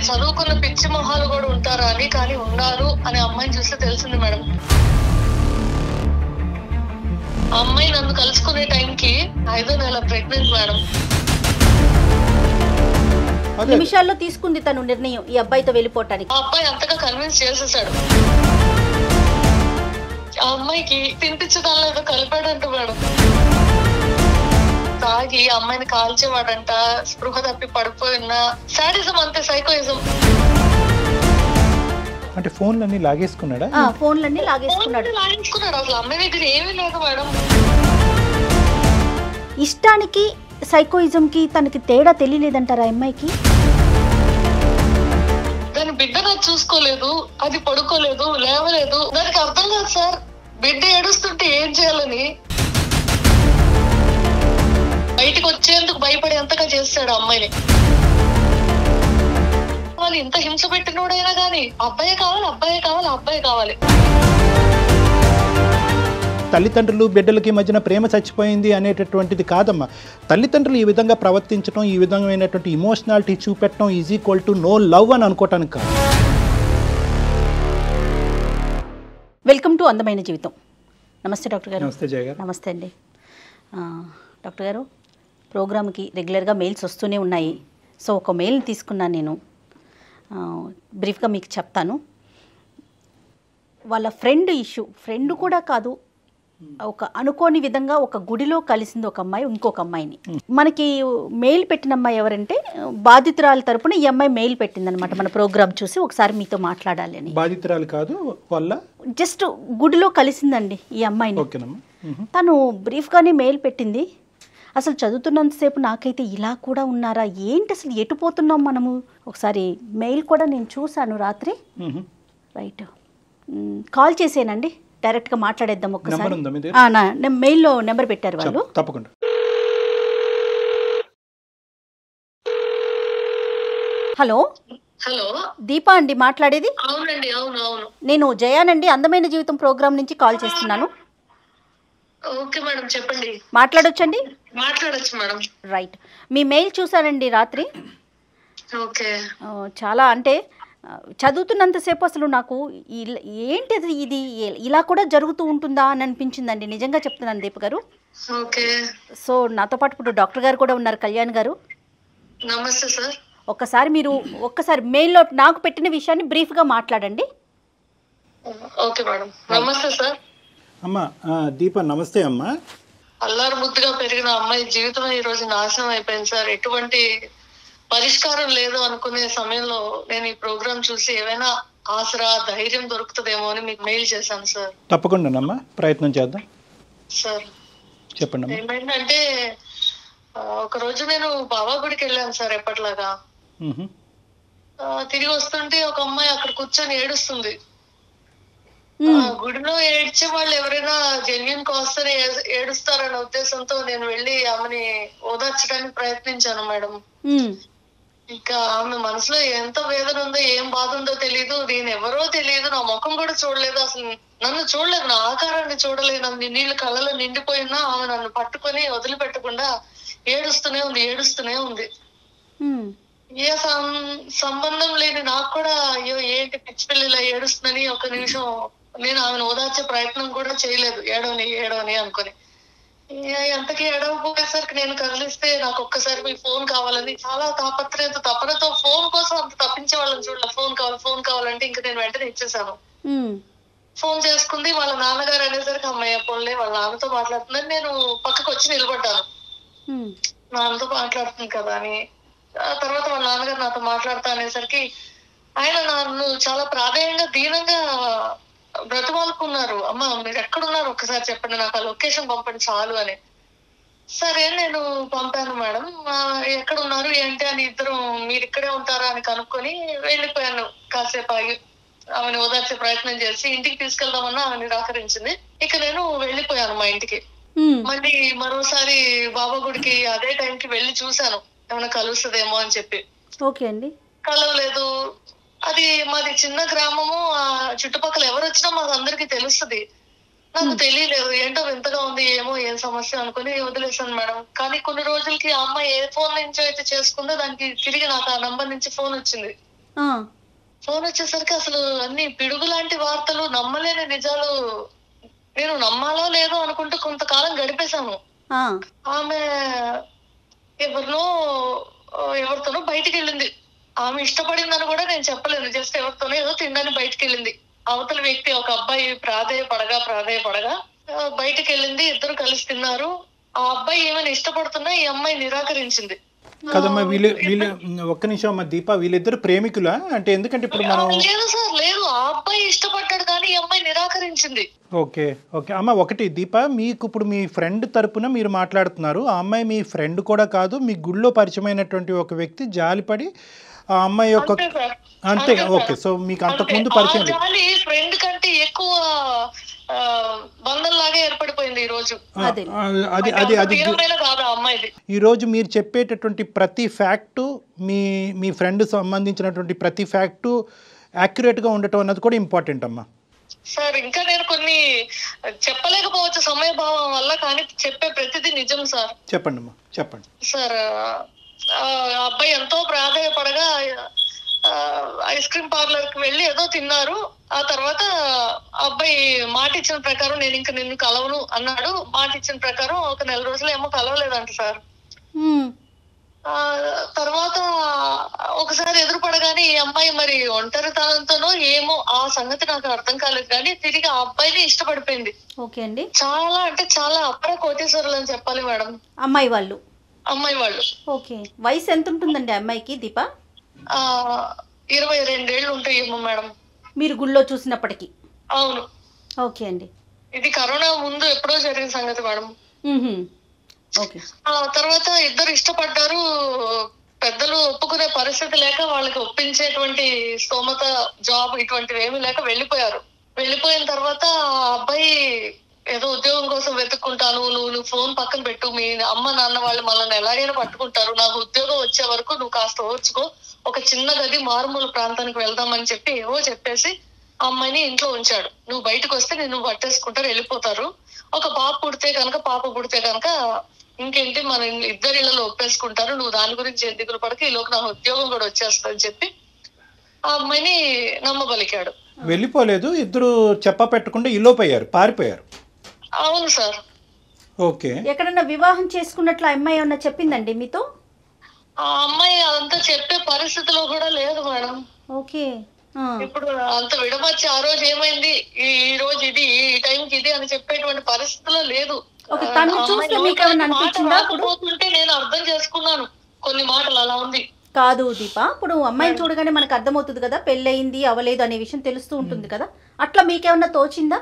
చదువుకున్న పిచ్చి మొహాలు కూడా ఉంటారా అని కానీ ఉన్నారు అని అమ్మాయిని చూస్తే తెలిసింది మేడం ఆ అమ్మాయి నన్ను కలుసుకునే టైంకి ఐదో నెల ప్రెగ్నెంట్ మేడం అదే నిమిషాల్లో తీసుకుంది తను నిర్ణయం ఈ అబ్బాయితో వెళ్ళిపోవటానికి ఆ అబ్బాయి అంతగా కన్విన్స్ చేసేసాడు ఆ అమ్మాయికి తినిపించదానిలో ఏదో కలిపాడంట మేడం తాగి ఆ అమ్మాయిని కాల్చేవాడంట స్పృహ తప్పి పడిపోయిన సాడిజం అంతే సైకోయిజం అంటే ఫోన్లన్నీ లాగేసుకున్నాడా ఆ ఫోన్లన్నీ లాగేసుకున్నాడు లాగించుకున్నాడు అసలు అమ్మాయి దగ్గర ఏమీ లేదు మేడం ఇష్టానికి సైకోయిజంకి తనకి తేడా తెలియలేదంటారా ఆ అమ్మాయికి దాని బిడ్డ నాకు చూసుకోలేదు అది పడుకోలేదు లేవలేదు దానికి అర్థం కాదు సార్ బిడ్డ ఏడుస్తుంటే ఏం చేయాలని బయటికి వచ్చేందుకు భయపడేంతగా చేస్తాడు ఆ అమ్మాయిని వాళ్ళు ఇంత హింస పెట్టినోడైనా గానీ అబ్బాయి కావాలి అబ్బాయి కావాలి అబ్బాయి కావాలి తల్లిదండ్రులు బిడ్డలకి మధ్యన ప్రేమ చచ్చిపోయింది అనేటటువంటిది కాదమ్మా తల్లిదండ్రులు ఈ విధంగా ప్రవర్తించడం ఈ విధమైనటువంటి ఇమోషనాలిటీ చూపెట్టడం is equal to no love అని అనుకోవటానికి కాదు వెల్కమ్ టు అందమైన జీవితం నమస్తే డాక్టర్ గారు నమస్తే జయ గారు నమస్తే అండి ఆ, డాక్టర్ గారు ప్రోగ్రామ్కి రెగ్యులర్గా మెయిల్స్ వస్తూనే ఉన్నాయి సో ఒక మెయిల్ని తీసుకున్నాను నేను ఆ, బ్రీఫ్గా మీకు చెప్తాను వాళ్ళ ఫ్రెండ్ ఇష్యూ ఫ్రెండ్ కూడా కాదు ఒక అనుకోని విధంగా ఒక గుడిలో కలిసింది ఒక అమ్మాయి ఇంకొక అమ్మాయిని మనకి మెయిల్ పెట్టిన అమ్మాయి ఎవరంటే బాధితురాల తరపున ఈ అమ్మాయి మెయిల్ పెట్టిందనమాట మన ప్రోగ్రామ్ చూసి ఒకసారి మీతో మాట్లాడాలి అని బాధితురాలు కాదు వాళ్ళ జస్ట్ గుడిలో కలిసిందండి ఈ అమ్మాయిని ఓకేనమ్మా మ్మ్. తను బ్రీఫ్గానే మెయిల్ పెట్టింది అసలు చదువుతున్నంతసేపు నాకైతే ఇలా కూడా ఉన్నారా ఏంటి అసలు ఎటు పోతున్నాం మనము ఒకసారి మెయిల్ కూడా నేను చూశాను రాత్రి మ్మ్. రైట్ మ్, కాల్ చేసేనండి డైరెక్ట్గా మాట్లాడేద్దాం నెంబర్ ఒక్కసారి ఉందా మీ దగ్గర? ఆ, నా నేను మెయిల్లో నెంబర్ పెట్టారు వాళ్ళు చెప్- తప్పకుండా హలో హలో దీపా అండి మాట్లాడేది అవునండి అవును అవును నేను జయానండి అందమైన జీవితం ప్రోగ్రామ్ నుంచి కాల్ చేస్తున్నాను ఓకే మేడం చెప్పండి మాట్లాడొచ్చండి మాట్లాడొచ్చు మేడం రైట్ మీ మెయిల్ చూశానండి రాత్రి ఓకే ఆ, చాలా అంటే ఆ, చదువుతున్నంతసేపు అసలు నాకు ఇల- ఏంటి అది ఇది ఇ- ఇలా కూడా జరుగుతూ ఉంటుందా అని అనిపించిందండి నిజంగా చెప్తున్నాను దీప గారు ఓకే సో నాతో పాటు ఇప్పుడు డాక్టర్ గారు కూడా ఉన్నారు కళ్యాణ్ గారు నమస్తే సార్ ఒక్కసారి మీరు ఒక్కసారి మెయిల్లో నాకు పెట్టిన విషయాన్ని బ్రీఫ్గా మాట్లాడండి ఓకే మేడం నమస్తే సార్ అమ్మ ఆ, దీప నమస్తే అమ్మా అల్లారు ముద్దుగా పెరిగిన అమ్మాయి జీవితం ఈ రోజు నాశనం అయిపోయింది సార్ ఎటువంటి పరిష్కారం లేదు అనుకునే సమయంలో నేను ఈ ప్రోగ్రామ్ చూసి ఏమైనా ఆసరా ధైర్యం దొరుకుతుందేమో అని మీకు మెయిల్ చేశాను సార్ తప్పకుండానమ్మా ప్రయత్నం చేద్దాం సార్ చెప్పండి అమ్మా ఏమైందంటే ఆ, ఒక రోజు నేను బాబా గుడికి వెళ్ళాను సార్ ఎప్పటిలాగా మ్మ్. ఆ, తిరిగి వస్తుంటే ఒక అమ్మాయి అక్కడ కూర్చొని ఏడుస్తుంది ఆ, మ్, గుడిలో ఏడ్చే వాళ్ళు ఎవరైనా జెన్యున్ కాస్తని ఏడుస్తారనే ఉద్దేశంతో నేను వెళ్ళి ఆమెని ఓదార్చడానికి ప్రయత్నించాను మేడం మ్, ఇంకా ఆమె మనసులో ఎంత వేదన ఉందో ఏం బాధ ఉందో తెలియదు నేను ఎవరో తెలియదు నా ముఖం కూడా చూడలేదు అసలు నన్ను చూడలేదు నా ఆకారాన్ని చూడలేదు నన్ను నీళ్ళు కళ్ళలో నిండిపోయినా ఆమె నన్ను పట్టుకొని వదిలిపెట్టకుండా ఏడుస్తూనే ఉంది ఏడుస్తూనే ఉంది మ్, ఏ సం- సంబంధం లేని నాకు కూడా అయ్యో ఏంటి పిచ్చి పిల్లల ఏడుస్తుందని ఒక నిమిషం నేను ఆమెను ఓదార్చే ప్రయత్నం కూడా చేయలేదు ఏడవని ఏడవని అనుకొని ఏ- ఎంతకీ ఏడవపోయేసరికి నేను కదిలిస్తే నాకు ఒక్కసారి మీ ఫోన్ కావాలని చాలా తాపత్రయంతో తపనతో ఫోన్ కోసం అంత తప్పించే వాళ్ళని చూడలేదు ఫోన్ కావాలి ఫోన్ కావాలంటే ఇంకా నేను వెంటనే ఇచ్చేసాను మ్, ఫోన్ చేసుకుంది వాళ్ళ నాన్నగారు అనేసరికి అమ్మాయి పోన్లే వాళ్ళ నాన్నతో మాట్లాడుతుందని నేను పక్కకు వచ్చి నిలబడ్డాను మ్, నాన్నతో మాట్లాడుతుంది కదా అని ఆ తర్వాత వాళ్ళ నాన్నగారు నాతో మాట్లాడతా అనేసరికి ఆయన నన్ను చాలా ప్రాధాన్యంగా దీనంగా బ్రతిమాలుకున్నారు అమ్మ మీరు ఎక్కడున్నారు ఒకసారి చెప్పండి నాకు ఆ లొకేషన్ పంపండి చాలు అని సరే నేను పంపాను మేడం ఆ, ఎక్కడ ఉన్నారు ఏంటి అని ఇద్దరు మీరు ఇక్కడే ఉంటారా అని కనుక్కొని వెళ్ళిపోయాను కాసేపు ఆగి ఆమెను ఓదార్చే ప్రయత్నం చేసి ఇంటికి తీసుకెళ్దామన్నా ఆమె నిరాకరించింది ఇక నేను వెళ్ళిపోయాను మా ఇంటికి మ్, మళ్ళీ మరోసారి బాబా గుడికి అదే టైంకి వెళ్ళి చూశాను ఏమైనా కలుస్తుందేమో అని చెప్పి ఓకే అండి కలవలేదు అది మాది చిన్న గ్రామము ఆ చుట్టుపక్కల ఎవరు వచ్చినా మాకు అందరికి తెలుస్తుంది నాకు తెలియలేదు ఏంటో వింతగా ఉంది ఏమో ఏం సమస్య అనుకుని వదిలేసాను మేడం కానీ కొన్ని రోజులకి ఆ అమ్మాయి ఏ ఫోన్ నుంచి అయితే చేసుకుందో దానికి తిరిగి నాకు ఆ నంబర్ నుంచి ఫోన్ వచ్చింది ఆ, ఫోన్ వచ్చేసరికి అసలు అన్ని పిడుగు లాంటి వార్తలు నమ్మలేని నిజాలు నేను నమ్మాలో లేదో అనుకుంటూ కొంతకాలం గడిపేశాను ఆ, ఆమె ఎవరినో ఆ, ఎవరితోనో బయటికి వెళ్ళింది ఆమె ఇష్టపడిందని కూడా నేను చెప్పలేదు జస్ట్ ఎవరితోనో ఏదో తినడానికి బయటికి వెళ్ళింది అవతల వ్యక్తి ఒక అబ్బాయి ప్రాధేయపడగా ప్రాధేయపడగా ఆ, బయటికి వెళ్ళింది ఇద్దరు కలిసి తిన్నారు ఆ అబ్బాయి ఏమైనా ఇష్టపడుతున్నా ఈ అమ్మాయి నిరాకరించింది కదమ్మా వీళ్ళు వీళ్ళు ఒక్క నిమిషం అమ్మ దీప వీళ్ళిద్దరు ప్రేమికులా అంటే ఎందుకంటే ఇప్పుడు మనం ఆ, లేదు సార్ లేదు ఆ అబ్బాయి ఇష్టపడ్డాడు కానీ ఈ అమ్మాయి నిరాకరించింది ఓకే ఓకే అమ్మ ఒకటి దీప మీకు ఇప్పుడు మీ ఫ్రెండ్ తరపున మీరు మాట్లాడుతున్నారు ఆ అమ్మాయి మీ ఫ్రెండ్ కూడా కాదు మీ గుళ్ళో పరిచయమైనటువంటి ఒక వ్యక్తి జాలిపడి ఆ అమ్మాయి యొక్క అంతే సార్ అంతే అంతే ఓకే సార్. సో మీకు అంతకుముందు అంతే. పరిచయం ఆ లేదు జాలి ఫ్రెండ్ కంటే ఎక్కువ ఆ, బంధం లాగా ఏర్పడిపోయింది ఈ రోజు ఆ, అదే. ఆ, అది అది అది తీరమైన కాదు ఆ అమ్మాయిది ఈరోజు మీరు చెప్పేటటువంటి ప్రతి ఫ్యాక్టు మీ మీ ఫ్రెండ్ సంబంధించినటువంటి ప్రతి ఫ్యాక్టు యాక్యురేట్గా ఉండటం అన్నది కూడా ఇంపార్టెంట్ అమ్మా సార్ ఇంకా నేను కొన్ని చెప్పలేకపోవచ్చు సమయభావం వల్ల కానీ చెప్పే ప్రతిదీ నిజం సార్ చెప్పండి అమ్మా చెప్పండి సార్ ఆ అబ్బాయి ఎంతో ప్రాధాయపడగా ఆ, ఐస్ క్రీమ్ పార్లర్ కి వెళ్ళి ఏదో తిన్నారు ఆ తర్వాత ఆ అబ్బాయి మాట ఇచ్చిన ప్రకారం నేను ఇంకా నిన్ను కలవను అన్నాడు మాట ఇచ్చిన ప్రకారం ఒక నెల రోజులు ఏమో కలవలేదంట సార్ ఉమ్, ఆ తర్వాత ఒకసారి ఎదురుపడగానే ఈ అమ్మాయి మరి ఒంటరితనంతోనో ఏమో ఆ సంగతి నాకు అర్థం కాలేదు కానీ తిరిగి ఆ అబ్బాయిని ఇష్టపడిపోయింది ఓకే అండి చాలా అంటే చాలా అప్పర కోటేశ్వరులు అని చెప్పాలి మేడం అమ్మాయి వాళ్ళు అమ్మాయి వాళ్ళు ఓకే వయసు ఎంత ఉంటుందండి అమ్మాయికి దీప ఆ ఇరవై రెండేళ్లు ఉంటాయేమో మేడం మీరు గుళ్ళో చూసినప్పటికీ అవును ఓకే అండి ఇది కరోనా ముందు ఎప్పుడో జరిగిన సంగతి మేడం ఉహుం, ఓకే ఆ తర్వాత ఇద్దరు ఇష్టపడ్డారు పెద్దలు ఒప్పుకునే పరిస్థితి లేక వాళ్ళకి ఒప్పించేటువంటి స్తోమత జాబ్ ఇటువంటివి ఏమీ లేక వెళ్ళిపోయారు వెళ్ళిపోయిన తర్వాత ఆ అబ్బాయి ఏదో ఉద్యోగం కోసం వెతుక్కుంటాను నువ్వు నువ్వు ఫోన్ పక్కన పెట్టు మీ అమ్మ నాన్న వాళ్ళు మనల్ని ఎలాగైనా పట్టుకుంటారు నాకు ఉద్యోగం వచ్చే వరకు నువ్వు కాస్త ఓర్చుకో ఒక చిన్న గది మారుమూల ప్రాంతానికి వెళ్దామని చెప్పి ఏవో చెప్పేసి ఆ అమ్మాయిని ఇంట్లో ఉంచాడు నువ్వు బయటకు వస్తే నేను పట్టేసుకుంటారు వెళ్ళిపోతారు ఒక పాప పుడితే కనుక పాప పుడితే కనుక ఇంకేంటి మన ఇద్దరి ఇళ్ళలో ఒప్పేసుకుంటారు నువ్వు దాని గురించి ఏం దిగులు పడక ఈలోకి నా ఉద్యోగం కూడా వచ్చేస్తుందని చెప్పి ఆ అమ్మాయిని నమ్మబలికాడు వెళ్ళిపోలేదు ఇద్దరు చెప్ప పెట్టకుండా ఇల్లోపోయారు పారిపోయారు అవును సార్ ఓకే ఎక్కడన్నా వివాహం చేసుకున్నట్లు ఆ అమ్మాయి ఏమన్నా చెప్పిందండి మీతో ఆ అమ్మాయి అదంతా చెప్పే పరిస్థితిలో కూడా లేదు మేడం ఓకే ఆ, ఇప్పుడు అంత విడమర్చి ఆ రోజు ఏమైంది ఈ ఈ రోజు ఇది ఈ టైంకి ఇది అని చెప్పేటువంటి పరిస్థితిలో లేదు ఓకే, తను ఆ చూస్తే అమ్మాయి మీకు ఏమన్నా మాట అనిపించిందా అప్పుడు? రాకపోతుంటే నేను అర్థం చేసుకున్నాను కొన్ని మాటలు అలా ఉంది కాదు దీప ఇప్పుడు అమ్మాయిని చూడగానే మనకు అర్థమవుతుంది కదా పెళ్ళయింది అవలేదు అనే విషయం తెలుస్తూ ఉంటుంది కదా అట్లా మీకేమన్నా తోచిందా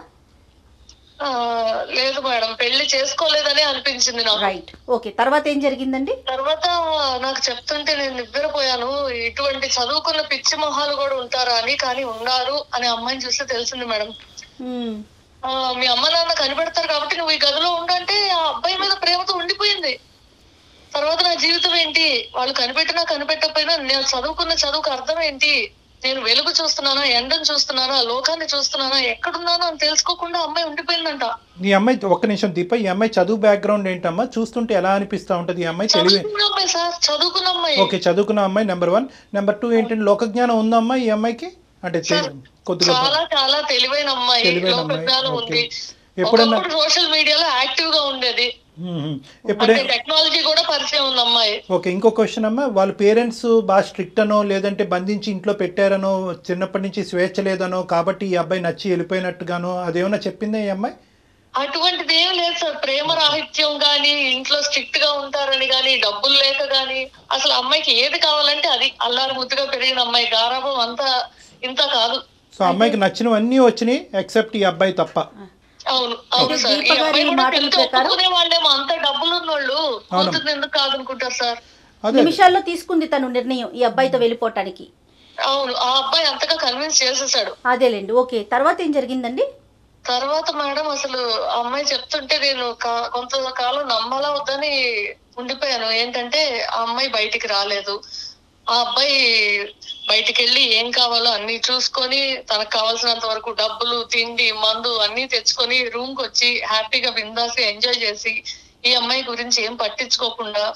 ఆ, లేదు మేడం పెళ్లి చేసుకోలేదని అనిపించింది నాకు రైట్ ఓకే తర్వాత ఏం జరిగిందండి తర్వాత నాకు చెప్తుంటే నేను నిద్రపోయాను ఇటువంటి చదువుకున్న పిచ్చి మొహాలు కూడా ఉంటారా అని కానీ ఉన్నారు అనే అమ్మాయిని చూస్తే తెలిసింది మేడం ఉమ్, ఆ, మీ అమ్మ నాన్న కనిపెడతారు కాబట్టి నువ్వు ఈ గదిలో ఉండంటే ఆ అబ్బాయి మీద ప్రేమతో ఉండిపోయింది తర్వాత నా జీవితం ఏంటి వాళ్ళు కనిపెట్టినా కనిపెట్టకపోయినా నేను చదువుకున్న చదువుకు అర్థం ఏంటి నేను వెలుగు చూస్తున్నానా ఎండను చూస్తున్నానా లోకాన్ని చూస్తున్నానా ఎక్కడున్నానో అని తెలుసుకోకుండా అమ్మాయి ఉండిపోయిందంట ఈ అమ్మాయి ఒక్క నిమిషం దీప ఈ అమ్మాయి చదువు బ్యాక్గ్రౌండ్ ఏంటమ్మా చూస్తుంటే ఎలా అనిపిస్తూ ఉంటుంది ఈ అమ్మాయి తెలివి చదువుకున్న అమ్మాయి సార్ చదువుకున్న అమ్మాయి ఓకే చదువుకున్న అమ్మాయి నెంబర్ వన్ నెంబర్ టూ ఏంటంటే లోకజ్ఞానం ఉందమ్మా ఈ అమ్మాయికి అంటే తె- కొద్దిగా చాలా చాలా తెలివైన అమ్మాయి తెలివైన అమ్మాయి, లోకజ్ఞానం ఓకే. ఉంది ఎప్పుడన్నా- ఒకప్పుడు సోషల్ మీడియాలో యాక్టివ్ గా ఉండేది మ్మ్. ఎప్పుడే అంటే టెక్నాలజీ కూడా పరిచయం ఉంది అమ్మాయి ఓకే ఇంకో క్వశ్చన్ అమ్మా వాళ్ళ పేరెంట్స్ బాగా స్ట్రిక్ట్ అనో లేదంటే బంధించి ఇంట్లో పెట్టారనో చిన్నప్పటి నుంచి స్వేచ్ఛ లేదనో కాబట్టి ఈ అబ్బాయి నచ్చి వెళ్ళిపోయినట్టుగానో అదేమన్నా చెప్పిందా ఈ అమ్మాయి అటువంటిది ఏం లేదు సార్ ప్రేమ రాహిత్యం గాని ఇంట్లో స్ట్రిక్ట్ గా ఉంటారని గాని డబ్బులు లేక గాని అసలు అమ్మాయికి ఏది కావాలంటే అది అల్లారు ముద్దుగా పెరిగిన అమ్మాయి గారాభం అంతా ఇంత కాదు సో అమ్మాయికి నచ్చినవన్నీ వచ్చినాయి ఎక్సెప్ట్ ఈ అబ్బాయి తప్ప అవును అవును అయితే సార్ ఈ దీప గారి అబ్బాయి కూడా మాటల పెళ్లి ప్రకారం- ఒప్పుకునే వాళ్ళేమో అంత డబ్బులు ఉన్నోళ్ళు అవును. కూతుర్ని ఎందుకు కాదనుకుంటారు సార్ అదే నిమిషాల్లో తీసుకుంది తను నిర్ణయం ఈ అబ్బాయితో వెళ్ళిపోవటానికి అవును ఆ అబ్బాయి అంతగా కన్విన్స్ చేసేసాడు అదేలేండి ఓకే తర్వాత ఏం జరిగిందండి తర్వాత మేడం అసలు ఆ అమ్మాయి చెప్తుంటే నేను కా- కొంతకాలం నమ్మాలా వద్దని ఉండిపోయాను ఏంటంటే ఆ అమ్మాయి బయటికి రాలేదు ఆ అబ్బాయి బయటికి వెళ్ళి ఏం కావాలో అన్ని చూసుకొని తనకు కావాల్సినంత వరకు డబ్బులు తిండి మందు అన్ని తెచ్చుకొని రూమ్ కి వచ్చి హ్యాపీగా బిందాసి ఎంజాయ్ చేసి ఈ అమ్మాయి గురించి ఏం పట్టించుకోకుండా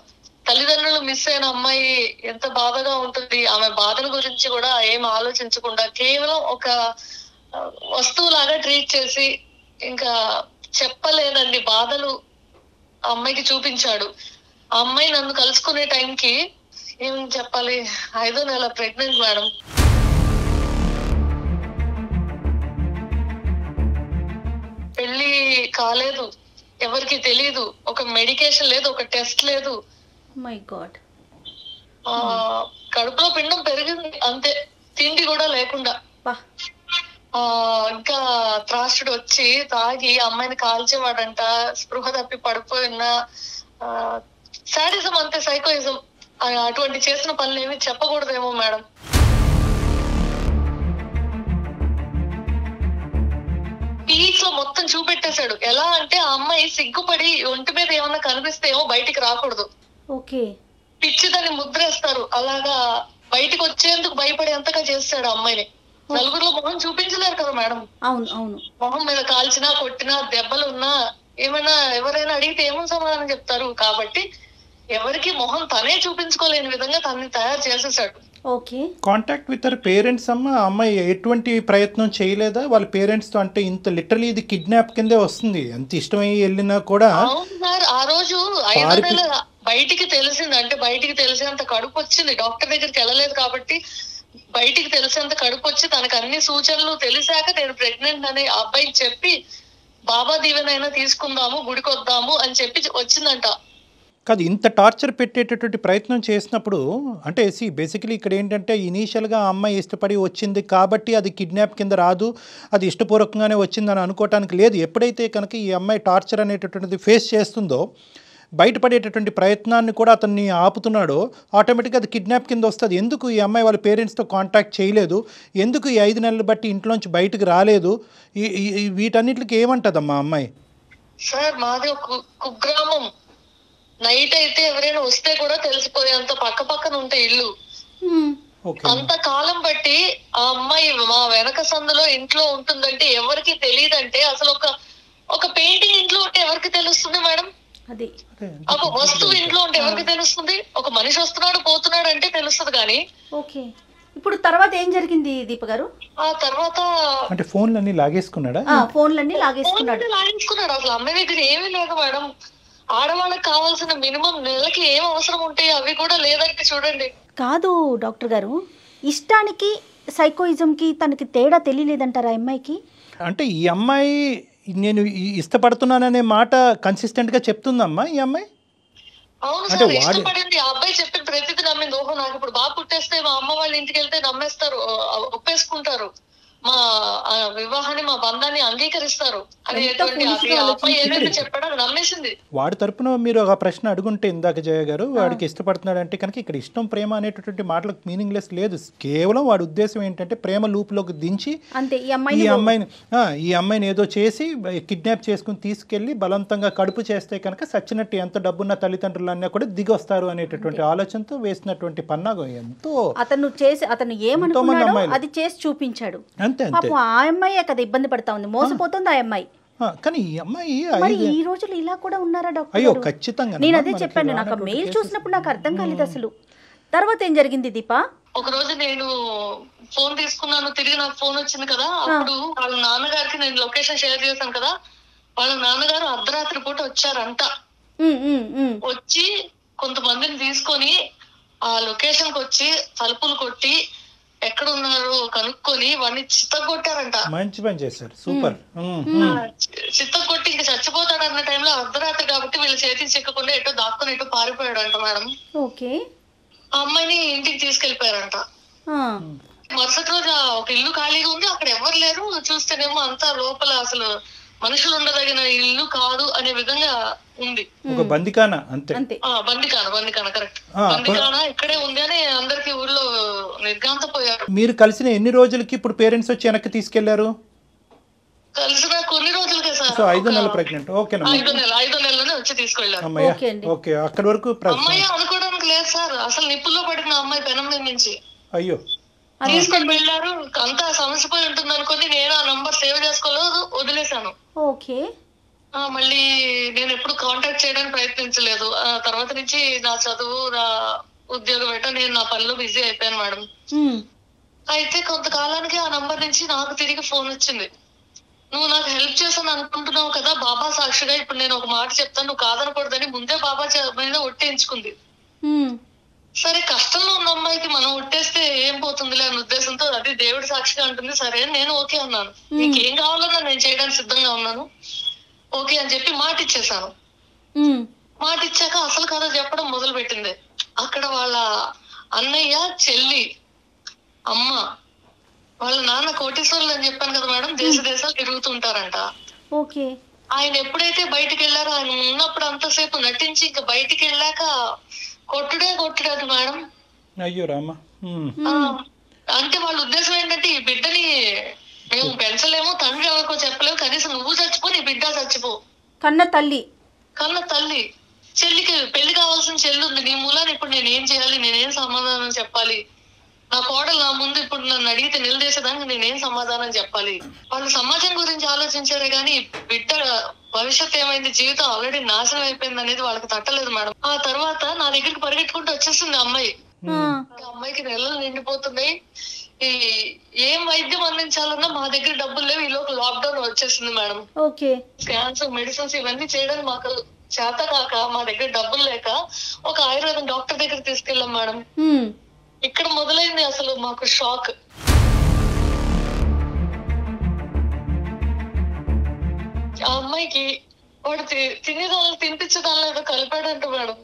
తల్లిదండ్రులు మిస్ అయిన అమ్మాయి ఎంత బాధగా ఉంటుంది ఆమె బాధల గురించి కూడా ఏం ఆలోచించకుండా కేవలం ఒక ఆ, వస్తువులాగా ట్రీట్ చేసి ఇంకా చెప్పలేనండి బాధలు ఆ అమ్మాయికి చూపించాడు ఆ అమ్మాయి నన్ను కలుసుకునే టైంకి ఏం చెప్పాలి ఐదో నెల ప్రెగ్నెంట్ మేడం పెళ్లి కాలేదు ఎవరికి తెలియదు ఒక మెడికేషన్ లేదు ఒక టెస్ట్ లేదు మై గాడ్ ఆ కడుపులో పిండం పెరిగింది అంతే తిండి కూడా లేకుండా బా ఆ ఇంకా త్రాసుడు వచ్చి తాగి అమ్మాయిని కాల్చేవాడంట స్పృహ తప్పి పడిపోయిన సాడిజం అంతే సైకోయిజం అటువంటి చేసిన పనులు ఏమి చెప్పకూడదేమో మేడం పీక్స్ లో మొత్తం చూపెట్టేశాడు ఎలా అంటే ఆ అమ్మాయి సిగ్గుపడి ఒంటి మీద ఏమన్నా కనిపిస్తే ఏమో బయటికి రాకూడదు ఓకే పిచ్చి దాన్ని ముద్రేస్తారు అలాగా బయటికి వచ్చేందుకు భయపడేంతగా చేస్తాడు ఆ అమ్మాయిని నలుగురిలో మొహం చూపించలేరు కదా మేడం అవును అవును మొహం మీద కాల్చినా కొట్టినా దెబ్బలు ఉన్నా ఏమైనా ఎవరైనా అడిగితే ఏమని సమాధానం చెప్తారు కాబట్టి ఎవరికి మొహం తనే చూపించుకోలేని విధంగా తనని తయారు చేసేసాడు okay contact with her parents అమ్మ ఆ అమ్మాయి ఎటువంటి ప్రయత్నం చేయలేదా వాళ్ళ పేరెంట్స్తో అంటే ఇంత లిటరలీ ఇది కిడ్నాప్ కిందే వస్తుంది అంత ఇష్టమై వెళ్ళినా కూడా అవును సార్ ఆ రోజు ఐదో పారిపి- నెల బయటికి తెలిసింది అంటే బయటికి తెలిసేంత కడుపు వచ్చింది డాక్టర్ దగ్గరికి వెళ్ళలేదు కాబట్టి బయటికి తెలిసేంత కడుపు వచ్చి తనకు అన్ని సూచనలు తెలిసాక నేను ప్రెగ్నెంట్ అని ఆ అబ్బాయికి చెప్పి బాబా దీవెనైనా తీసుకుందాము గుడికి వద్దాము అని చెప్పి వచ్చిందంట కాదు ఇంత టార్చర్ పెట్టేటటువంటి ప్రయత్నం చేసినప్పుడు అంటే సి బేసికలీ ఇక్కడ ఏంటంటే ఇనీషియల్గా ఆ అమ్మాయి ఇష్టపడి వచ్చింది కాబట్టి అది కిడ్నాప్ కింద రాదు అది ఇష్టపూర్వకంగానే వచ్చిందని అనుకోవటానికి లేదు ఎప్పుడైతే కనుక ఈ అమ్మాయి టార్చర్ అనేటటువంటిది ఫేస్ చేస్తుందో బయటపడేటటువంటి ప్రయత్నాన్ని కూడా అతన్ని ఆపుతున్నాడో ఆటోమేటిక్గా అది కిడ్నాప్ కింద వస్తుంది ఎందుకు ఈ అమ్మాయి వాళ్ళ పేరెంట్స్తో కాంటాక్ట్ చేయలేదు ఎందుకు ఈ ఐదు నెలలు బట్టి ఇంట్లోంచి బయటకు రాలేదు ఈ ఈ- ఈ వీటన్నిటికి ఏమంటుందమ్మా అమ్మాయి సార్ మాది ఒక కు- కుగ్రామం నైట్ అయితే ఎవరైనా వస్తే కూడా తెలిసిపోయేంత పక్క పక్కన ఉంటే ఇల్లు మ్మ్. ఓకే అంత కాలం బట్టి ఆ అమ్మాయి మా వెనక సందులో ఇంట్లో ఉంటుందంటే ఎవరికి తెలియదంటే అసలు ఒక ఒక పెయింటింగ్ ఇంట్లో ఉంటే ఎవరికి తెలుస్తుంది మేడం అది ఒక వస్తువు ఇంట్లో ఉంటే ఎవరికి తెలుస్తుంది ఒక మనిషి వస్తున్నాడు పోతున్నాడు అంటే తెలుస్తుంది కానీ ఓకే ఇప్పుడు తర్వాత ఏం జరిగింది దీప గారు ఆ తర్వాత అంటే ఫోన్లన్నీ లాగేసుకున్నాడా ఆ, ఫోన్లన్నీ లాగేసుకున్నాడు ఫోన్ లాగించుకున్నాడు అసలు అమ్మాయి దగ్గర ఏమీ లేదు మేడం ఆడవాళ్ళకి కావాల్సిన మినిమం నెలకి ఏం అవసరం ఉంటాయి అవి కూడా లేదంటే చూడండి కాదు డాక్టర్ గారు ఇష్టానికి సైకోయిజంకి తనకి తేడా తెలియలేదంటారా ఆ అమ్మాయికి అంటే ఈ అమ్మాయి నేను ఈ- ఇష్టపడుతున్నాననే మాట కన్సిస్టెంట్గా చెప్తుందమ్మా ఈ అమ్మాయి అవును అంటే సార్ వాడి- ఇష్టపడింది ఆ అబ్బాయి చెప్పిన ప్రతిదీ నమ్మింది ఓహో నాకు ఇప్పుడు బాగా పుట్టేస్తే మా అమ్మ వాళ్ళ ఇంటికి వెళ్తే నమ్మేస్తారు ఆ, ఒప్పేసుకుంటారు మా ఆ, వివాహాన్ని మా బంధాన్ని అంగీకరిస్తారు అనేటువంటి foolish అది గా ఆ అబ్బాయి ఏదైతే ఆలోచించింది. చెప్పాడో అది నమ్మేసింది వాడి తరపున మీరు ఒక ప్రశ్న అడుగుంటే ఇందాక జయ గారు వాడికి ఇష్టపడుతున్నాడంటే కనుక ఇక్కడ ఇష్టం ప్రేమ అనేటటువంటి మాటలకు మీనింగ్లెస్ లేదు కేవలం వాడి ఉద్దేశం ఏంటంటే ప్రేమ లూప్లోకి దించి అంతే ఈ ఈ అమ్మాయిని అమ్మాయిని ఆ, ఈ అమ్మాయిని ఏదో చేసి కిడ్నాప్ చేసుకుని తీసుకెళ్లి బలవంతంగా కడుపు చేస్తే కనుక సచ్చినట్టు ఎంత డబ్బున్న తల్లిదండ్రులన్నా కూడా దిగొస్తారు అనేటటువంటి ఆలోచనతో వేసినటువంటి పన్నాగం ఎంతో అతను చేసి అతను ఎంతోమంది ఏమనుకున్నాడో అమ్మాయిలు. అది చేసి చూపించాడు అంతే అంతే పాపం ఆ అమ్మాయి కదా ఇబ్బంది పడతా ఉంది మోసపోతుంది ఆ అమ్మాయి ఆ, కానీ ఈ అమ్మాయి మరి ఐదు ఈ రోజులు ఇలా కూడా ఉన్నారా డాక్టర్ అయ్యో గారు? ఖచ్చితంగా నేను అదే చెప్పాను నాకు మెయిల్ చూసినప్పుడు నాకు అర్థం కాలేదు అసలు తర్వాత ఏం జరిగింది దీపా ఒక రోజు నేను ఫోన్ తీసుకున్నాను తిరిగి నాకు ఫోన్ వచ్చింది కదా అప్పుడు వాళ్ళ నాన్నగారికి నేను లొకేషన్ షేర్ చేశాను కదా వాళ్ళ నాన్నగారు అర్ధరాత్రి పూట వచ్చారంట ఉమ్, ఉమ్, ఉమ్. వచ్చి కొంతమందిని తీసుకొని ఆ లొకేషన్ కి వచ్చి తలుపులు కొట్టి ఎక్కడ ఉన్నారు కనుక్కొని వాడిని చిత్తగొట్టారంట మంచి పని చేశారు సూపర్ ఉమ్, చిత్తగొట్టి ఇంక చచ్చిపోతాడు అన్న టైంలో అర్ధరాత్రి కాబట్టి వీళ్ళ చేతికి చిక్కకుండా ఎటో దాక్కుని ఎటో పారిపోయాడంట మేడం ఓకే ఆ అమ్మాయిని ఇంటికి తీసుకెళ్లిపోయారంట ఆ, మరుసటి రోజు ఆ ఒక ఇల్లు ఖాళీగా ఉంది అక్కడ ఎవరు లేరు చూస్తేనేమో అంతా లోపల అసలు మనుషులు ఉండదగిన ఇల్లు కాదు అనే విధంగా ఉంది ఒక బందికాన అంతే అంతే ఆ బందికాన బందికాన కరెక్ట్ ఆ, బందికాన ఇక్కడే ఉంది అని అందరికి ఊర్లో నిర్గాంతపోయారు మీరు కలిసిన ఎన్ని రోజులకి ఇప్పుడు పేరెంట్స్ వచ్చి వెనక్కి తీసుకెళ్లారు కలిసిన కొన్ని రోజులకే సార్ సో ఐదో నెల ఒక ప్రెగ్నెంట్ ఓకేనమ్మా ఐదో నెల ఐదో నెలలోనే వచ్చి తీసుకెళ్లారు అమ్మయ్య ఓకే అండి. ఓకే అక్కడి వరకు ప్ర- అమ్మాయి అనుకోవడానికి లేదు సార్ అసలు నిప్పుల్లో పడిన అమ్మాయి పెనం మీద నుంచి అయ్యో తీసుకొని వెళ్ళారు అంతా సమస్యపోయి ఉంటుంది అనుకొని నేను ఆ నంబర్ సేవ్ చేసుకోలేదు వదిలేశాను ఓకే ఆ, మళ్ళీ నేను ఎప్పుడు కాంటాక్ట్ చేయడానికి ప్రయత్నించలేదు ఆ తర్వాత నుంచి నా చదువు నా ఉద్యోగం ఏంటో నేను నా పనిలో బిజీ అయిపోయాను మేడం ఉమ్, అయితే కొంతకాలానికి ఆ నంబర్ నుంచి నాకు తిరిగి ఫోన్ వచ్చింది నువ్వు నాకు హెల్ప్ చేశాను అనుకుంటున్నావు కదా బాబా సాక్షిగా ఇప్పుడు నేను ఒక మాట చెప్తాను నువ్వు కాదనకూడదని ముందే బాబా చే- మీద ఒట్టేయించుకుంది ఉమ్, సరే కష్టంలో ఉన్న అమ్మాయికి మనం ఒట్టేస్తే ఏం పోతుందిలే అనే ఉద్దేశంతో అది దేవుడి సాక్షిగా అంటుంది సరే అని నేను ఓకే అన్నాను నీకేం కావాలన్నా నేను చేయడానికి సిద్ధంగా ఉన్నాను ఓకే అని చెప్పి మాట ఇచ్చేసాను ఉమ్, మాట ఇచ్చాక అసలు కథ చెప్పడం మొదలు పెట్టింది అక్కడ వాళ్ళ అన్నయ్య చెల్లి అమ్మ వాళ్ళ నాన్న కోటేశ్వర్లు అని చెప్పాను కదా మేడం దేశ దేశాలు తిరుగుతుంటారంట ఓకే ఆయన ఎప్పుడైతే బయటికి వెళ్ళారో ఆయన ఉన్నప్పుడు అంతసేపు నటించి ఇంకా బయటికి వెళ్ళాక కొట్టుడే కొట్టుడది మేడం అయ్యో రామ ఉమ్. ఆ, అంటే వాళ్ళ ఉద్దేశం ఏంటంటే ఈ బిడ్డని మేము పెంచలేము తండ్రి ఎవరికో చెప్పలేము కనీసం నువ్వు చచ్చిపో నీ బిడ్డ చచ్చిపో కన్న తల్లి కన్న తల్లి చెల్లికి పెళ్లి కావాల్సిన చెల్లి ఉంది నీ మూలాన్ని ఇప్పుడు నేను ఏం చేయాలి నేనేం సమాధానం చెప్పాలి నా కోడలు నా ముందు ఇప్పుడు నన్ను అడిగితే నిలదీసేదానికి నేనేం సమాధానం చెప్పాలి వాళ్ళు సమాజం గురించి ఆలోచించారే కానీ బిడ్డ భవిష్యత్ ఏమైంది జీవితం ఆల్రెడీ నాశనం అయిపోయింది అనేది వాళ్ళకి తట్టలేదు మేడం ఆ తర్వాత నా దగ్గరికి పరిగెట్టుకుంటూ వచ్చేసింది ఆ అమ్మాయి ఆ, ఆ అమ్మాయికి నెలలు నిండిపోతున్నాయి ఈ ఏం వైద్యం అందించాలన్నా మా దగ్గర డబ్బులు లేవు ఈ లోపు లాక్డౌన్ వచ్చేసింది మేడం ఓకే స్కాన్స్ మెడిసిన్స్ ఇవన్నీ చేయడానికి మాకు చేత కాక మా దగ్గర డబ్బులు లేక ఒక ఆయుర్వేదం డాక్టర్ దగ్గర తీసుకెళ్ళాం మేడం ఉమ్, ఇక్కడ మొదలైంది అసలు మాకు షాక్ ఆ అమ్మాయికి వాడు తి- తినేదాన్ని తినిపించేదానిలో ఏదో కలిపాడంట మేడం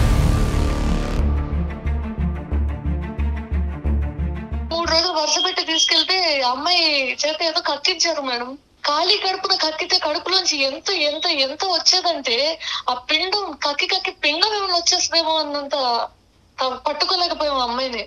మూడు రోజులు వరుస పెట్టి తీసుకెళ్తే ఆ అమ్మాయి చేత ఏదో కక్కించారు మేడం ఖాళీ కడుపున కక్కితే కడుపులోంచి ఎంత ఎంత ఎంత వచ్చేదంటే ఆ పిండం కక్కి కక్కి పిండం ఏమైనా వచ్చేస్తుందేమో అన్నంత త- పట్టుకోలేకపోయాం ఆ అమ్మాయిని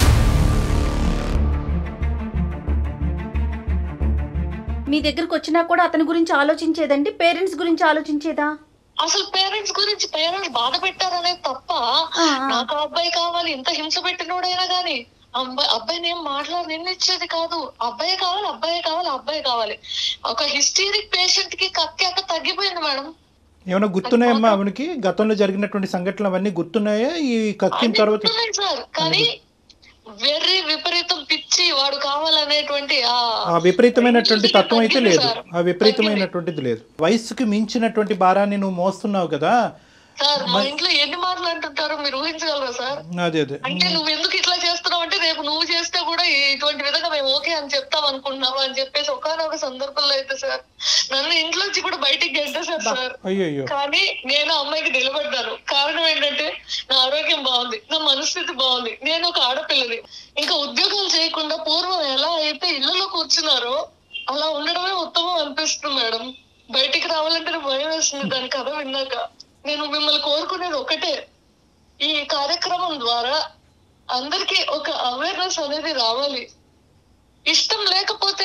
మీ దగ్గరకు వచ్చినా కూడా అతని గురించి ఆలోచించేదండి పేరెంట్స్ గురించి ఆలోచించేదా అసలు పేరెంట్స్ గురించి పేరెంట్స్ బాధ పెట్టారనేది తప్ప ఆ, ఆ. నాకు ఆ అబ్బాయి కావాలి ఇంత హింస పెట్టినోడైనా గానీ అబ్బాయి అబ్బాయిని ఏం మాట్లాడి నిన్నిచ్చేది కాదు అబ్బాయి కావాలి అబ్బాయి కావాలి అబ్బాయి కావాలి ఒక హిస్టీరిక్ పేషెంట్ కి కక్కాక తగ్గిపోయింది మేడం ఏమైనా గుర్తున్నాయమ్మా ఆమెకి గతంలో జరిగినటువంటి సంఘటనలు అవన్నీ గుర్తున్నాయా ఈ కక్కిన అన్ని తర్వాత గుర్తున్నాయి సార్ కానీ వెర్రి విపరీతం పిచ్చి వాడు కావాలనేటువంటి ఆ ఆ విపరీతమైనటువంటి తత్వం అయితే తగ్గింది లేదు సార్. ఆ విపరీతమైనటువంటిది లేదు వయస్సుకి మించినటువంటి భారాన్ని నువ్వు మోస్తున్నావు కదా సార్ మా ఇంట్లో ఎన్ని మాటలు అంటుంటారో మీరు ఊహించగలరా సార్ అదే అదే అంటే నువ్వు ఎందుకు ఇట్లా చేస్తున్నావు అంటే రేపు నువ్వు చేస్తే కూడా ఇటువంటి విధంగా మేము ఓకే అని చెప్తాం అనుకుంటున్నావు అని చెప్పేసి ఒకనొక సందర్భంలో అయితే సార్ నన్ను ఇంట్లోంచి కూడా బయటికి గెంటేశారు సార్ అయ్యో అయ్యో కానీ నేను ఆ అమ్మాయికి నిలబడ్డాను కారణం ఏంటంటే నా ఆరోగ్యం బాగుంది నా మనస్థితి బాగుంది నేను ఒక ఆడపిల్లని ఇంకా ఉద్యోగాలు చేయకుండా పూర్వం ఎలా అయితే ఇళ్లలో కూర్చున్నారో అలా ఉండడమే ఉత్తమం అనిపిస్తుంది మేడం బయటికి రావాలంటే నాకు భయం వేస్తుంది దాని కథ విన్నాక నేను మిమ్మల్ని కోరుకునేది ఒకటే ఈ కార్యక్రమం ద్వారా అందరికీ ఒక అవేర్నెస్ అనేది రావాలి ఇష్టం లేకపోతే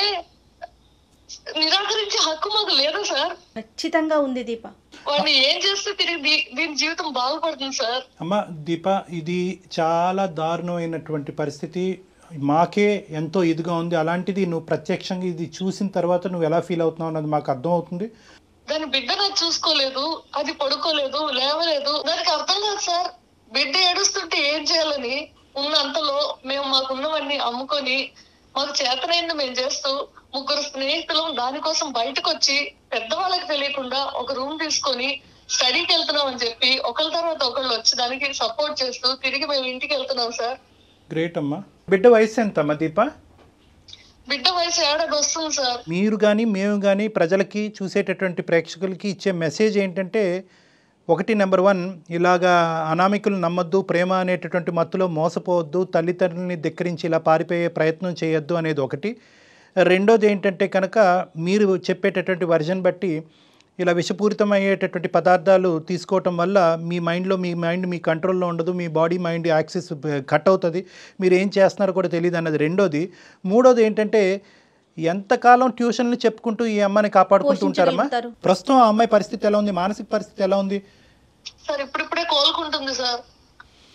నిరాకరించే హక్కు మాకు లేదా సార్ ఖచ్చితంగా ఉంది దీప వాడిని ఏం చేస్తే తిరిగి దీ- దీని జీవితం బాగుపడుతుంది సార్ అమ్మ దీప ఇది చాలా దారుణమైనటువంటి పరిస్థితి మాకే ఎంతో ఇదిగా ఉంది అలాంటిది నువ్వు ప్రత్యక్షంగా ఇది చూసిన తర్వాత నువ్వు ఎలా ఫీల్ అవుతున్నావు అన్నది మాకు అర్థమవుతుంది దాని బిడ్డ నాకు చూసుకోలేదు అది పడుకోలేదు లేవలేదు దానికి అర్థం కాదు సార్ బిడ్డ ఏడుస్తుంటే ఏం చేయాలని ఉన్నంతలో మేము మాకున్నవన్నీ అమ్ముకొని మాకు చేతనైంది మేము చేస్తూ ముగ్గురు స్నేహితులం దానికోసం బయటకు వచ్చి పెద్దవాళ్ళకి తెలియకుండా ఒక రూమ్ తీసుకొని స్టడీకి వెళ్తున్నాం అని చెప్పి ఒకరి తర్వాత ఒకళ్ళు వచ్చి దానికి సపోర్ట్ చేస్తూ తిరిగి మేము ఇంటికి వెళ్తున్నాం సార్ గ్రేట్ అమ్మా బిడ్డ వయసు ఎంత అమ్మా దీప బిడ్డ వయసు ఏడాది వస్తుంది సార్ మీరు కానీ మేము కానీ ప్రజలకి చూసేటటువంటి ప్రేక్షకులకి ఇచ్చే మెసేజ్ ఏంటంటే ఒకటి నెంబర్ వన్ ఇలాగా అనామికులు నమ్మొద్దు ప్రేమ అనేటటువంటి మత్తులో మోసపోవద్దు తల్లిదండ్రులని ధిక్కరించి ఇలా పారిపోయే ప్రయత్నం చేయొద్దు అనేది ఒకటి రెండోది ఏంటంటే కనుక మీరు చెప్పేటటువంటి వర్జన్ బట్టి ఇలా విషపూరితమయ్యేటటువంటి పదార్థాలు తీసుకోవటం వల్ల మీ మైండ్లో మీ మైండ్ మీ కంట్రోల్లో ఉండదు మీ బాడీ మైండ్ యాక్సెస్ కట్ అవుతుంది మీరు ఏం చేస్తున్నారో కూడా తెలియదు అన్నది రెండోది మూడోది ఏంటంటే ఎంతకాలం ట్యూషన్లు చెప్పుకుంటూ ఈ అమ్మాయిని కాపాడుకుంటూ ఉంటారమ్మా పోషించగలుగుతారు. ప్రస్తుతం ఆ అమ్మాయి పరిస్థితి ఎలా ఉంది మానసిక పరిస్థితి ఎలా ఉంది సార్ ఇప్పుడిప్పుడే కోలుకుంటుంది సార్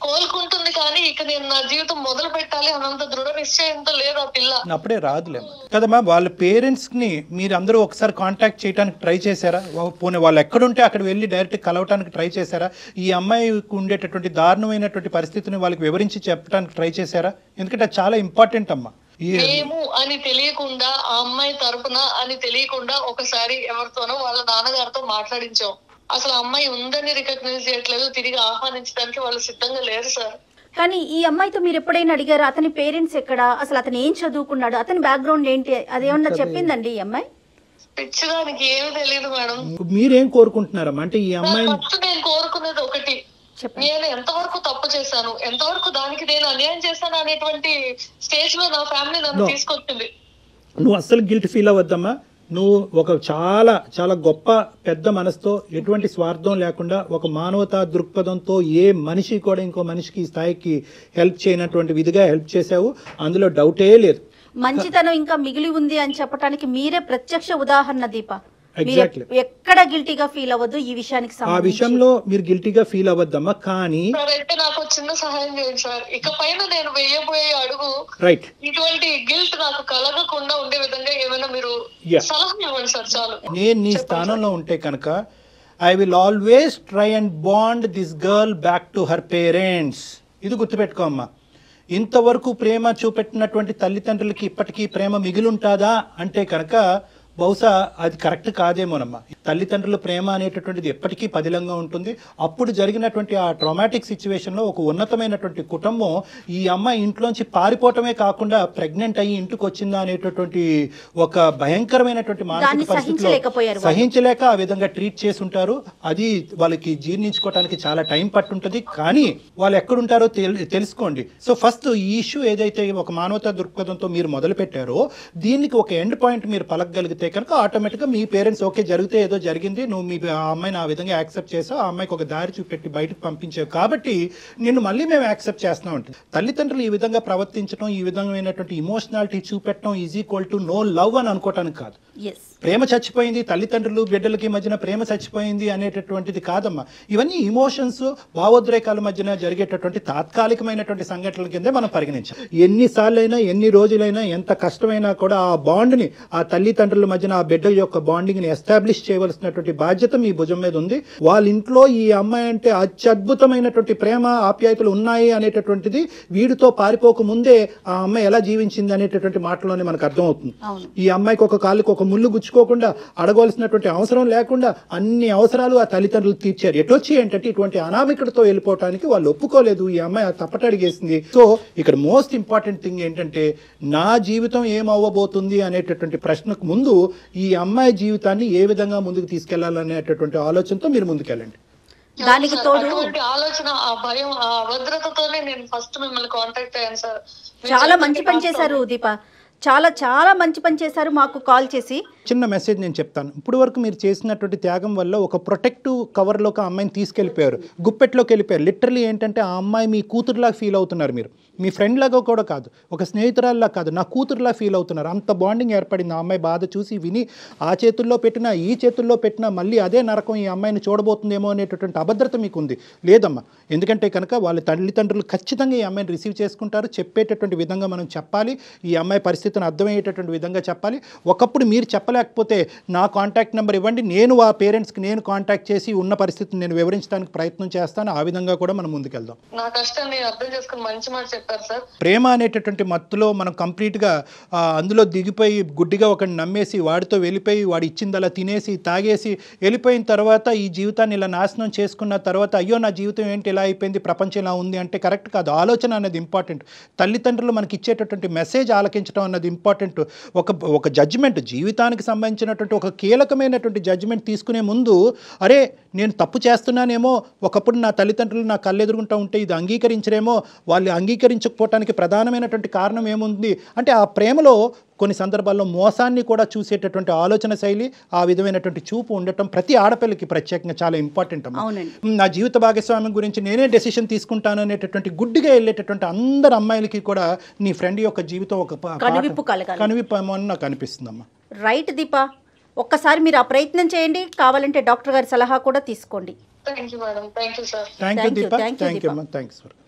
కోలుకుంటుంది కానీ ఇక నేను నా జీవితం మొదలు పెట్టాలి అన్నంత దృఢ నిశ్చయంతో లేదు ఆ పిల్ల అప్పుడే రాదులే కదమ్మా వాళ్ళ పేరెంట్స్ని మీరు అందరూ ఒకసారి కాంటాక్ట్ చేయడానికి ట్రై చేశారా వా- పోనీ వాళ్ళు ఎక్కడుంటే అక్కడ వెళ్ళి డైరెక్ట్ కలవటానికి ట్రై చేశారా ఈ అమ్మాయికి ఉండేటటువంటి దారుణమైనటువంటి పరిస్థితిని వాళ్ళకి వివరించి చెప్పడానికి ట్రై చేశారా ఎందుకంటే అది చాలా ఇంపార్టెంట్ అమ్మా ఈ మేము అని తెలియకుండా ఆ అమ్మాయి తరపున అని తెలియకుండా ఒకసారి ఎవరితోనో వాళ్ళ నాన్నగారితో మాట్లాడించాం అసలు ఆ అమ్మాయి ఉందని రికగ్నైజ్ చేయట్లేదు తిరిగి ఆహ్వానించడానికి వాళ్ళు సిద్ధంగా లేరు సార్ కానీ ఈ అమ్మాయితో మీరు ఎప్పుడైనా అడిగారా అతని పేరెంట్స్ ఎక్కడ అసలు అతను ఏం చదువుకున్నాడు అతని బ్యాక్గ్రౌండ్ ఏంటి అదేమన్నా చెప్పిందండి ఈ అమ్మాయి పిచ్చిదానికి ఏమీ తెలియదు మేడం మీరేం కోరుకుంటున్నారమ్మా అంటే ఈ అమ్మాయిని ఫస్ట్ నేను కోరుకునేది ఒకటి చెప్పండి నేను ఎంతవరకు తప్పు చేశాను ఎంతవరకు దానికి నేను అన్యాయం చేశాను అనేటువంటి స్టేజ్ లో నా ఫ్యామిలీ నన్ను No. తీసుకొచ్చింది నువ్వు అస్సలు గిల్ట్ ఫీల్ అవ్వద్దమ్మా నువ్వు ఒక చాలా చాలా గొప్ప పెద్ద మనసుతో ఎటువంటి స్వార్థం లేకుండా ఒక మానవతా దృక్పథంతో ఏ మనిషి కూడా ఇంకో మనిషికి ఈ స్థాయికి హెల్ప్ చేయనటువంటి విధిగా హెల్ప్ చేశావు అందులో డౌటే లేదు మంచితనం ఇంకా మిగిలి ఉంది అని చెప్పడానికి మీరే ప్రత్యక్ష ఉదాహరణ దీప మీరు Exactly. ఎక్కడ గిల్టీగా ఫీల్ అవ్వద్దు ఈ విషయానికి ఆ సంబంధించి విషయంలో మీరు గిల్టీగా ఫీల్ అవ్వద్దమ్మా కానీ సార్ అయితే నాకు ఒక చిన్న సహాయం చేయండి సార్ ఇక పైన నేను వేయబోయే అడుగు రైట్ ఇటువంటి గిల్ట్ నాకు కలగకుండా ఉండే విధంగా ఏమైనా మీరు Yeah. సలహా ఇవ్వండి సార్ చాలు నేను నీ స్థానంలో ఉంటే కనుక I will always try and bond this girl back to her parents ఇది గుర్తుపెట్టుకో అమ్మా ఇంతవరకు ప్రేమ చూపెట్టినటువంటి తల్లిదండ్రులకి ఇప్పటికీ ప్రేమ మిగిలుంటాదా అంటే కనుక బహుశా అది కరెక్ట్ కాదేమోనమ్మా తల్లిదండ్రుల ప్రేమ అనేటటువంటిది ఎప్పటికీ పదిలంగా ఉంటుంది అప్పుడు జరిగినటువంటి ఆ ట్రామాటిక్ సిచ్యువేషన్లో ఒక ఉన్నతమైనటువంటి కుటుంబం ఈ అమ్మాయి ఇంట్లోంచి పారిపోవటమే కాకుండా ప్రెగ్నెంట్ అయ్యి ఇంటికి వచ్చిందా అనేటటువంటి ఒక భయంకరమైనటువంటి మానసిక దాన్ని పరిస్థితిలో సహించలేకపోయారు వాళ్ళు. సహించలేక ఆ విధంగా ట్రీట్ చేసి ఉంటారు అది వాళ్ళకి జీర్ణించుకోవడానికి చాలా టైం పట్టుంటది కానీ వాళ్ళు ఎక్కడుంటారో తెల్- తెలుసుకోండి సో ఫస్ట్ ఈ ఇష్యూ ఏదైతే ఒక మానవతా దృక్పథంతో మీరు మొదలు పెట్టారో దీనికి ఒక ఎండ్ పాయింట్ మీరు పలకగలిగితే కనుక ఆటోమేటిక్గా మీ పేరెంట్స్ ఓకే జరిగితే ఏదో జరిగింది నువ్వు మీ ఆ అమ్మాయిని ఆ విధంగా యాక్సెప్ట్ చేసావు ఆ అమ్మాయికి ఒక దారి చూపెట్టి బయటకు పంపించావు కాబట్టి నిన్ను మళ్ళీ మేము యాక్సెప్ట్ చేస్తున్నాం ఉంటుంది తల్లిదండ్రులు ఈ విధంగా ప్రవర్తించడం ఈ విధమైనటువంటి ఇమోషనాలిటీ చూపెట్టడం is equal to no love అని అనుకోవటానికి కాదు ఎస్ ప్రేమ చచ్చిపోయింది తల్లిదండ్రులు బిడ్డలకి మధ్యన ప్రేమ చచ్చిపోయింది అనేటటువంటిది కాదమ్మా ఇవన్నీ ఇమోషన్స్ భావోద్రేకాల మధ్యన జరిగేటటువంటి తాత్కాలికమైనటువంటి సంఘటనల కిందే మనం పరిగణించాం ఎన్నిసార్లైనా ఎన్ని రోజులైనా ఎంత కష్టమైనా కూడా ఆ బాండ్ని ఆ తల్లిదండ్రుల మధ్యన ఆ బిడ్డ యొక్క బాండింగ్ని ఎస్టాబ్లిష్ చేయవలసినటువంటి బాధ్యత మీ భుజం మీద ఉంది వాళ్ళ ఇంట్లో ఈ అమ్మాయి అంటే అత్యద్భుతమైనటువంటి ప్రేమ ఆప్యాయతలు ఉన్నాయి అనేటటువంటిది వీడితో పారిపోక ముందే ఆ అమ్మాయి ఎలా జీవించింది అనేటటువంటి మాటలోనే మనకు అర్థమవుతుంది అవును ఈ అమ్మాయికి ఒక కాలుకి ఒక ముళ్ళు గుచ్చుకోకుండా అడగవలసినటువంటి అవసరం లేకుండా అన్ని అవసరాలు ఆ తల్లిదండ్రులు తీర్చారు ఎటొచ్చి ఏంటంటే ఇటువంటి అనామికతతో వెళ్ళిపోవటానికి వాళ్ళు ఒప్పుకోలేదు ఈ అమ్మాయి తప్పటడిగేసింది సో ఇక్కడ మోస్ట్ ఇంపార్టెంట్ థింగ్ ఏంటంటే నా జీవితం ఏం అవ్వబోతుంది అనేటటువంటి ప్రశ్నకు ముందు ఈ అమ్మాయి జీవితాన్ని ఏ విధంగా ముందుకు తీసుకెళ్లాలనేటటువంటి ఆలోచనతో మీరు ముందుకెళ్ళండి దానికి సార్, తోడు అటువంటి ఆలోచన ఆ భయం ఆ అభద్రతతోనే నేను ఫస్ట్ మిమ్మల్ని కాంటాక్ట్ అయ్యాను సార్ మీరు చాలా చెప్పిన మంచి పని దాంట్లో- చేశారు దీప చాలా చాలా మంచి పని చేశారు మాకు కాల్ చేసి చిన్న మెసేజ్ నేను చెప్తాను ఇప్పుడు వరకు మీరు చేసినటువంటి త్యాగం వల్ల ఒక ప్రొటెక్టివ్ కవర్లోకి ఆ అమ్మాయిని తీసుకెళ్ళిపోయారు గుప్పెట్లోకి వెళ్ళిపోయారు లిటరలీ ఏంటంటే ఆ అమ్మాయి మీ కూతురులాగా ఫీల్ అవుతున్నారు మీరు మీ ఫ్రెండ్ లాగా కూడా కాదు ఒక స్నేహితురాల్లా కాదు నా కూతురులా ఫీల్ అవుతున్నారు అంత బాండింగ్ ఏర్పడింది ఆ అమ్మాయి బాధ చూసి విని ఆ చేతుల్లో పెట్టినా ఈ చేతుల్లో పెట్టినా మళ్ళీ అదే నరకం ఈ అమ్మాయిని చూడబోతుందేమో అనేటటువంటి అభద్రత మీకు ఉంది లేదమ్మా ఎందుకంటే కనుక వాళ్ళ తల్లిదండ్రులు ఖచ్చితంగా ఈ అమ్మాయిని రిసీవ్ చేసుకుంటారు చెప్పేటటువంటి విధంగా మనం చెప్పాలి ఈ అమ్మాయి పరిస్థితిని అర్థమయ్యేటటువంటి విధంగా చెప్పాలి ఒకప్పుడు మీరు చెప్పలేకపోతే నా కాంటాక్ట్ నెంబర్ ఇవ్వండి నేను ఆ పేరెంట్స్కి నేను కాంటాక్ట్ చేసి ఉన్న పరిస్థితిని నేను వివరించడానికి ప్రయత్నం చేస్తాను ఆ విధంగా కూడా మనం ముందుకెళ్దాం నా కష్టాన్ని అర్థం చేసుకుని మంచి మాట చెప్పారు సార్ ప్రేమ అనేటటువంటి మత్తులో మనం కంప్లీట్గా ఆ, అందులో దిగిపోయి గుడ్డిగా ఒకరిని నమ్మేసి వాడితో వెళ్ళిపోయి వాడు ఇచ్చింది అలా తినేసి తాగేసి వెళ్ళిపోయిన తర్వాత ఈ జీవితాన్ని ఇలా నాశనం చేసుకున్న తర్వాత అయ్యో నా జీవితం ఏంటి ఇలా అయిపోయింది ప్రపంచం ఇలా ఉంది అంటే కరెక్ట్ కాదు ఆలోచన అనేది ఇంపార్టెంట్ తల్లిదండ్రులు మనకి ఇచ్చేటటువంటి మెసేజ్ ఆలకించడం అన్నది ఇంపార్టెంట్ ఒక ఒక జడ్జిమెంట్ జీవితానికి సంబంధించినటువంటి ఒక కీలకమైనటువంటి జడ్జిమెంట్ తీసుకునే ముందు అరే నేను తప్పు చేస్తున్నానేమో ఒకప్పుడు నా తల్లిదండ్రులు నా కళ్ళెదురుగుంటా ఉంటే ఇది అంగీకరించరేమో వాళ్ళు అంగీకరించకపోవటానికి ప్రధానమైనటువంటి కారణం ఏముంది అంటే ఆ ప్రేమలో కొన్ని సందర్భాల్లో మోసాన్ని కూడా చూసేటటువంటి ఆలోచన శైలి ఆ విధమైనటువంటి చూపు ఉండటం ప్రతి ఆడపిల్లకి ప్రత్యేకంగా చాలా ఇంపార్టెంట్ అమ్మా అవునండి నా జీవిత భాగస్వామ్యం గురించి నేనే డెసిషన్ తీసుకుంటాను అనేటటువంటి గుడ్డిగా వెళ్ళేటటువంటి అందరు అమ్మాయిలకి కూడా నీ ఫ్రెండ్ యొక్క జీవితం ఒక పా- కనువిప్పు పాఠం. కలగాలి. కనువిప్పు ఏమో అని నాకు అనిపిస్తుందమ్మా రైట్ దీప ఒక్కసారి మీరు ఆ ప్రయత్నం చేయండి కావాలంటే డాక్టర్ గారి సలహా కూడా తీసుకోండి thank you madam thank you sir thank you Thank you, Deepa thank you, thank you Deepa. అమ్మా థ్యాంక్స్ ఫర్